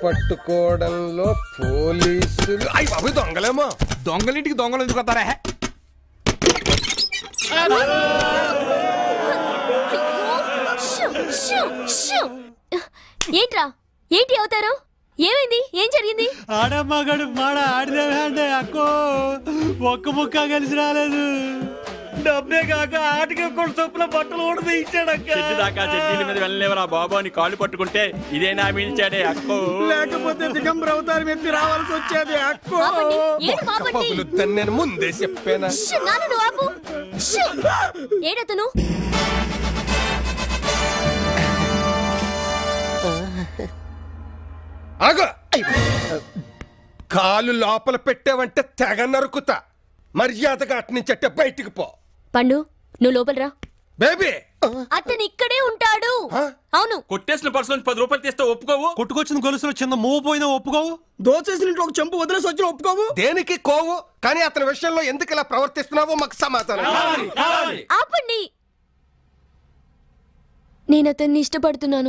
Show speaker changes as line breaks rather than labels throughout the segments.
పట్టుకోవడంలో పోలీసులు అయ్యి బాబు దొంగలేమో
దొంగలింటికి దొంగలు ఎందుకు వస్తారా
షూ, షూ, షూ. ఏంట్రా ఏంటి అవుతారు ఏమైంది ఏం జరిగింది
ఆడమ్మగడు మాడ ఆడిదే అక్కో ఒక్క ముక్క కలిసి రాలేదు డబ్బే కాక ఆటకి కూడా చొప్పున బట్టలు కూడా ఇచ్చాడక్క
చెట్టు దాకా చెట్టీల మీద వెళ్ళలేవరా బాబు అని కాళ్ళు పట్టుకుంటే ఇదేనా మిల్చాడే అక్కో
లేకపోతే దిగంబర అవతారం ఎత్తి రావాల్సి వచ్చేది అక్కో
ఆపండి ఏడు ఆపండి
పగులుద్దని నేను ముందే చెప్పానా
షూ, నాన్న నువ్వు ఆపు షూ. ఏడతను
ఆగు కాలు లోపల పెట్టావంటే తెగ నరుకుతా మర్యాదగా అట్నుంచట్టే బయటికి పో
పండు నువ్వు లోపలరా
బేబీ
అతను ఇక్కడే ఉంటాడు అవును
కొట్టేసిన పర్సు నుంచి పది రూపాయలు తీస్తే ఒప్పుకోవు
కొట్టుకొచ్చిన గొలుసులో చిన్న మూవ్ పోయినా ఒప్పుకోవు
దోచేసిన ఇంట్లో ఒక చెంపు వదిలేసి వచ్చిన ఒప్పుకోవు
దేనికి కోవు కానీ అతని విషయంలో ఎందుకు ఇలా ప్రవర్తిస్తున్నావో మాకు సమాధానం కావాలి.
ఆపండి నేను అతన్ని ఇష్టపడుతున్నాను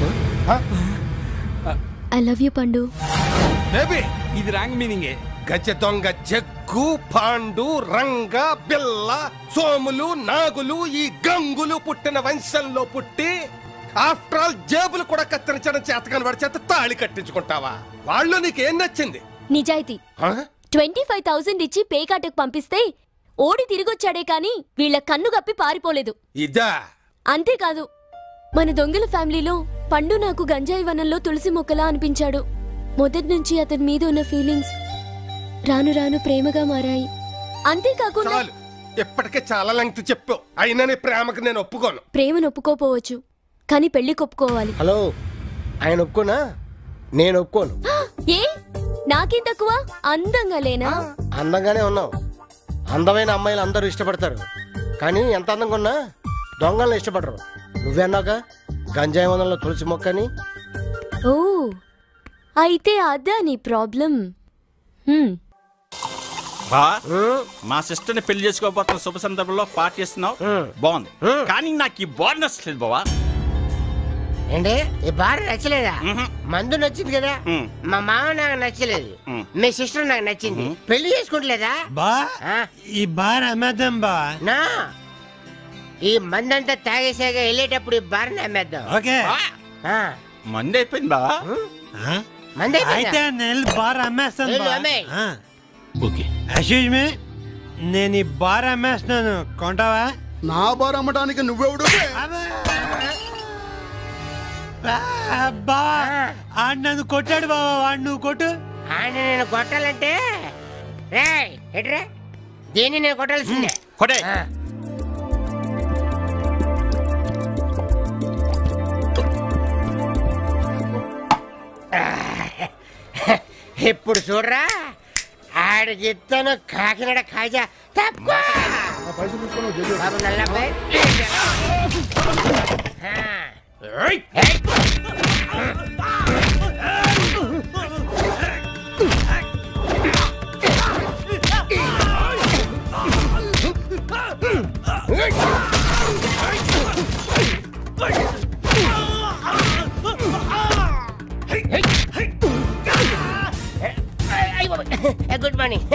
I love you Pandu
baby
ఇది రాంగ్ మీనింగే
గజ దొంగ జగ్గు పాండు రంగ బిల్ల సోములు నాగులు ఈ గంగులు పుట్టిన వంశంలో పుట్టి ఆఫ్టర్ ఆల్ జేబులు కూడా కత్తిరించడం చేతకాని వాడి చేత తాళి కట్టించుకుంటావా వాళ్ళు నీకేం నచ్చింది
నిజాయితీ
హ?
ట్వంటీ ఫైవ్ థౌసండ్ ఇచ్చి పేకాటకు పంపిస్తే ఓడి తిరిగొచ్చాడే కాని వీళ్ళ కన్ను గప్పి పారిపోలేదు
ఇదా
అంతేకాదు మన దొంగల ఫ్యామిలీలో పండు నాకు గంజాయి వనంలో తులసి మొక్కలా అనిపించాడు మొదటి నుంచి అతని మీద ఉన్న ఫీలింగ్స్ రాను రాను ప్రేమగా మారాయి అంతేకాకుండా
చాలు ఇప్పటికే చాలా లెంగ్త్ చెప్పావు అయినా నీ ప్రేమకు నేను ఒప్పుకోను
ప్రేమను ఒప్పుకోపోవచ్చు కానీ పెళ్లి కొప్పుకోవాలి
హలో ఆయన ఒప్పుకోనా నేను ఒప్పుకోను
ఏ నాకేం తక్కువ అందంగా లేనా
అందంగానే ఉన్నావు అందమైన అమ్మాయిలు అందరూ ఇష్టపడతారు కానీ ఎంత అందంగా ఉన్నా దొంగలను ఇష్టపడరు నువ్వే అన్నావుగా గంజాయి వందల్లో తులసి మొక్కని
ఓ అయితే అదా నీ ప్రాబ్లం హ్మ్.
బా మా సిస్టర్ ని పెళ్లి చేసుకోబోతున్న శుభ సందర్భంలో పార్టీ ఇస్తున్నావు బాగుంది కానీ నాకు ఈ బోనస్ లేదు బావా
ఏంటి ఈ భార్య నచ్చలేదా మందు నచ్చింది కదా మా మామ నాకు నచ్చలేదు మీ సిస్టర్ నాకు నచ్చింది పెళ్లి చేసుకుంటలేదా
బా
ఆ?
ఈ బార్ అమ్మేద్దాం బా
నా ఈ మందంతా తాగేసాగా వెళ్ళేటప్పుడు ఈ భార్యని అమ్మేద్దాం
ఓకే
ఆ,
మంది అయిపోయింది బా
ఆ?
మంది అయిపోయిందా?
అయితే నేను బార్ అమ్మేస్తాను
వెళ్ళు,
బా
అమ్మేయ్.
ఓకే
అశీష్ మీ నేను ఈ బార్ అమ్మేస్తున్నాను కొంటావా
నా బార్ అమ్మడానికి నువ్వెవడు
బా ఆడు నన్ను కొట్టాడు బాబా వాడు నువ్వు కొట్టు
ఆయన నేను కొట్టాలంటే రే ఎట్రే దీన్ని నేను కొట్టాల్సిందే
కొట్టే
ఆ. ఇప్పుడు చూడరా ఆడికి ఇస్తాను కాకినాడ కాజా తప్పుకో బాబు నల్లబ్బాయి ఆ. ఏయ్. గుడ్ మార్నింగ్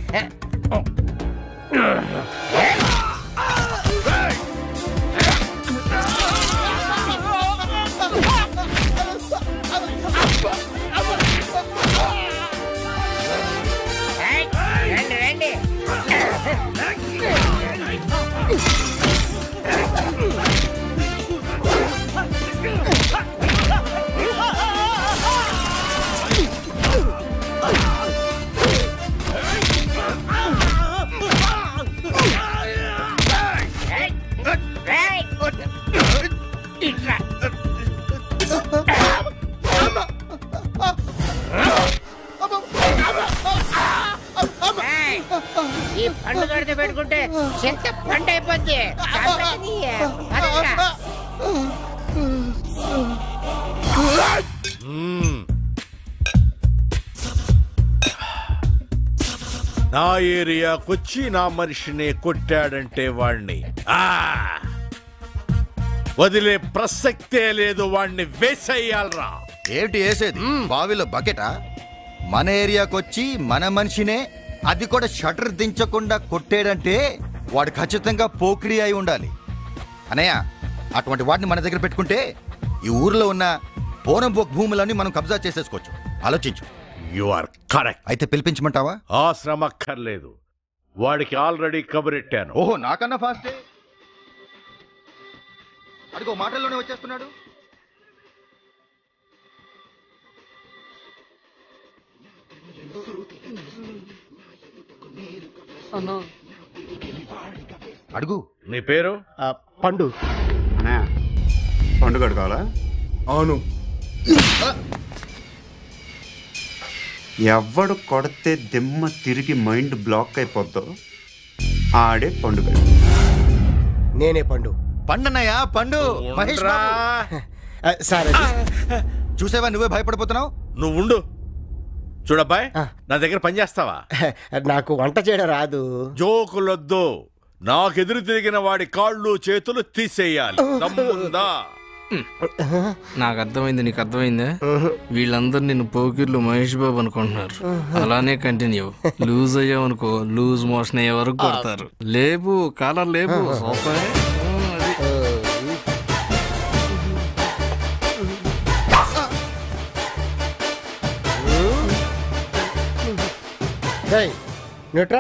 రండి రండి ఏయ్, ఈ పండు కడితే పెట్టుకుంటే చింత పండు అయిపోద్ది చంపేది. పదరా.
నా ఏరియాకొచ్చి నా మనిషిని కొట్టాడంటే వాణ్ణి ఆ! వదిలే ప్రసక్తే లేదు వాణ్ణి వేసేయాలరా
ఏమిటి వేసేది బావిలో బకెటా మన ఏరియాకి వచ్చి మన మనిషినే అది కూడా షటర్ దించకుండా కొట్టేడంటే వాడు ఖచ్చితంగా పోక్రీ అయి ఉండాలి అనయ్య అటువంటి వాడిని మన దగ్గర పెట్టుకుంటే ఈ ఊర్లో ఉన్న పోరంబోక్ భూములన్నీ మనం కబ్జా చేసేసుకోవచ్చు ఆలోచించు
యు ఆర్ కరెక్ట్
అయితే పిలిపించమంటావా
ఆ శ్రమ అక్కర్లేదు వాడికి ఆల్రెడీ కబురెట్టాను
ఓహో నాకన్నా ఫాస్టే అడిగో మాటల్లోనే వచ్చేస్తున్నాడు అడుగు
నీ పేరు
పండు
పండుగ కావాలా
అవును
ఎవడు కొడితే దిమ్మ తిరిగి మైండ్ బ్లాక్ అయిపోద్దో ఆడే పండుగ
నేనే పండు
పండన్నయ్య పండు మహేష్ బాబు.
ఆ, సార్ అది.
చూసావా నువ్వే భయపడిపోతున్నావు
నువ్వు ఉండు చూడబ్బాయ్ నా దగ్గర పని చేస్తావా
నాకు వంట చేయడం రాదు
జోకులొద్దు నాకెదురు తిరిగిన వాడి కాళ్ళు చేతులు తీసేయాలి దమ్ముందా
నాకు అర్థమైంది నీకు అర్థమైందా వీళ్ళందరూ నిన్ను పోకిర్లు మహేష్ బాబు అనుకుంటున్నారు అలానే కంటిన్యూ లూజ్ అయ్యావు అనుకో లూజ్ మోషన్ అయ్యే వరకు కొడతారు లేపు కాలర్ లేపు సూపర్
రేయ్, నువ్వుట్రా.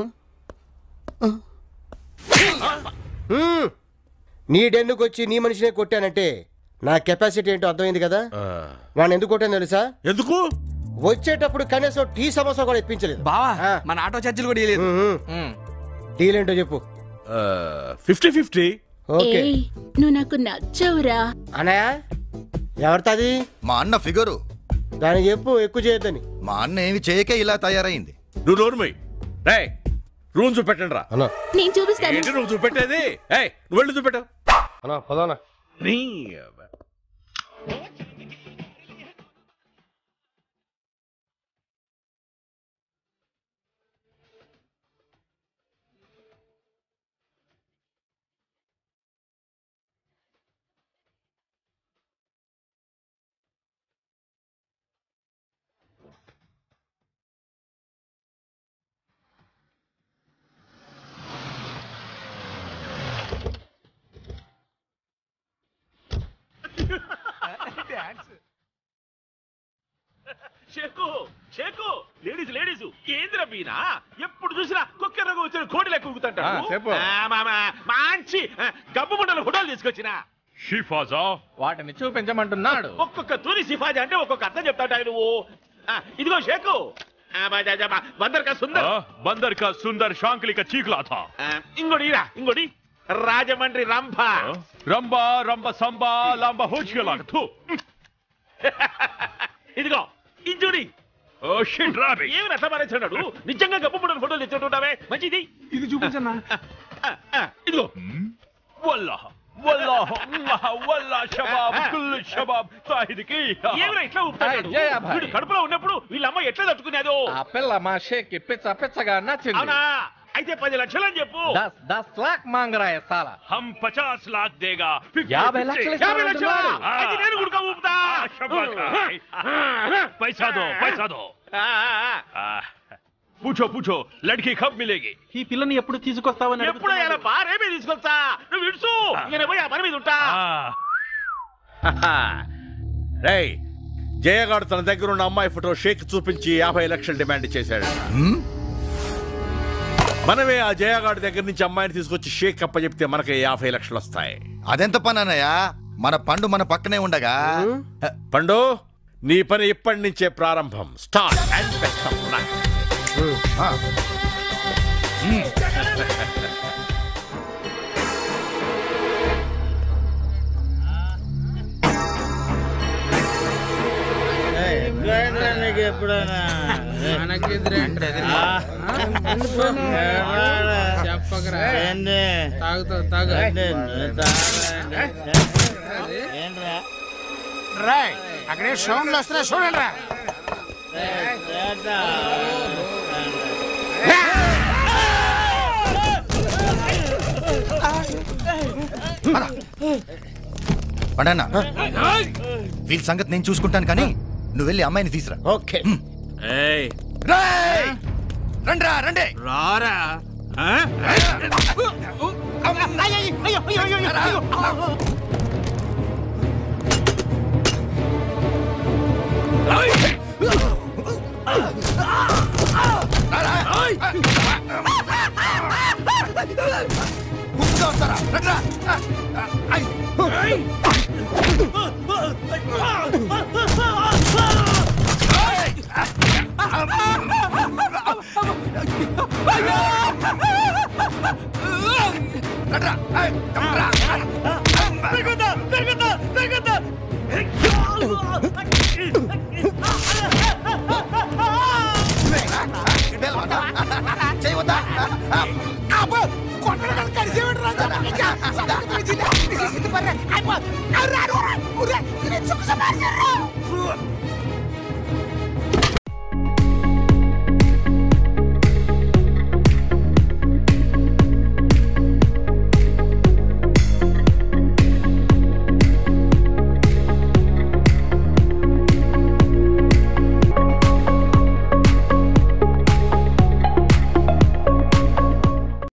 హ్మ్. నీ డెన్నుకు వచ్చి నీ మనిషినే కొట్టానంటే నా కెపాసిటీ ఏంటో అర్థమైంది కదా వాడిని ఎందుకు కొట్టాను తెలుసా
ఎందుకు
వచ్చేటప్పుడు కనీసం టీ సమోసా కూడా ఇప్పించలేదు
బావా మన ఆటో ఛార్జీలు కూడా ఇవ్వలేదు
డీల్ ఏంటో చెప్పు
ఫిఫ్టీ ఫిఫ్టీ
ఓకే
ఏయ్, నువ్వు నాకు నచ్చావురా
అనయా ఎవరిది
మా అన్న ఫిగరు
దానికి చెప్పు ఎక్కువ చేయొద్దని
మా అన్న ఏమి చేయకే ఇలా తయారైంది
నువ్వు నోరుమై రే రూమ్ చూపెట్టండి రా
నేను చూపిస్తాను
ఏంటి నువ్వు చూపెట్టేది ఏయ్ నువ్వు వెళ్ళి చూపెట్టు
అన్నా పదానా
నీ
షేకు షేకు లేడీస్ లేడీస్ ఏంద్ర బీనా ఎప్పుడు చూసినా కుక్కెరగా వచ్చిన కోడి లెక్క
ఆ, చెప్పు.
మంచి ఆ, గబ్బు ముండల ఫోటోలు తీసుకొచ్చిన
షిఫాజా వాటిని చూపించమంటున్నాడు
ఒక్కొక్క తూరి సిఫాజీ అంటే ఒక్కొక్క అర్థం చెప్తాట నువ్వు ఆ, ఇదిగో షేకు ఆ, బా, జా, జా, బా, బందర్ కా సుందర్
బందర్ కా సుందర్ శాంక్లిక చీకులా థా
ఆ, ఇంకోటి ఇరా ఇంకోటి రాజమండ్రి రంభ
రంబా రంబ సంబా లాంబ హోచికలా థూ
ఇదిగో ఇంజుడి
ఓ షిట్ రాబి
ఏమి అట్లా మారేస్తున్నాడు నిజంగా గబ్బు ముండల ఫోటోలు తెచ్చుంటుంటావే మంచిది
ఇది చూపించన్నా
ఇదిగో
వల్లాహ వల్లాహ ఉమ్మహ వల్లా షబాబ్ కుల్ షబాబ్ తాహిదికి
ఏమిరా ఇట్లా ఊపుతున్నాడు?
జయ భాయ్.
వీడు కడుపులో ఉన్నప్పుడు వీళ్ళ అమ్మ ఎట్లా తట్టుకునేదో
ఆ పిల్ల మా షేక్ పిచ్చ పిచ్చగా నచ్చింది
అవునా అయితే పది లక్షలు అని చెప్పు
దస్ దస్ లాక్ మాంగ్ రా సాలా హమ్ పచాస్ లాక్ దేగా
యాభై లక్షలు
యాభై లక్షలా
ఇస్తానంటున్నాడు. అయితే నేను గుడుక ఊపుతా.
पैसा दो पैसा दो पूछो पूछो लड़की कब मिलेगी
ఈ పిల్లని ఎప్పుడు తీసుకొస్తావని ఎప్పుడు ఎలా పారేమే తీసుకొస్తా నువ్వు విడుసు నేను పోయి ఆ పని మీద ఉంటా
రేయ్ జయగాడు తన దగ్గర ఉన్న అమ్మాయి ఫోటో షేక్ చూపించి యాభై లక్షలు డిమాండ్ చేశాడు మనమే ఆ జయగాడి దగ్గర నుంచి అమ్మాయిని తీసుకొచ్చి షేక్ అప్ప చెప్తే మనకి యాభై లక్షలు వస్తాయి
అదెంత పని అన్నయ్య మన పండు మన పక్కనే ఉండగా
పండు నీ పని ఇప్పటి నుంచే ప్రారంభం start and best of luck
నీకు ఎప్పుడైనా
చెప్పకరా
ఏంది?
తాగుతావు తాగు
ఏంది? ఏంట్రా
రాయ్ అక్కడే సౌండ్లు వస్తున్నా చూడండి రా
పడన్నా వీళ్ళ సంగతి నేను చూసుకుంటాను కానీ నువ్వు వెళ్ళి అమ్మాయిని తీసురా
ఓకే
రండి రండి
రారా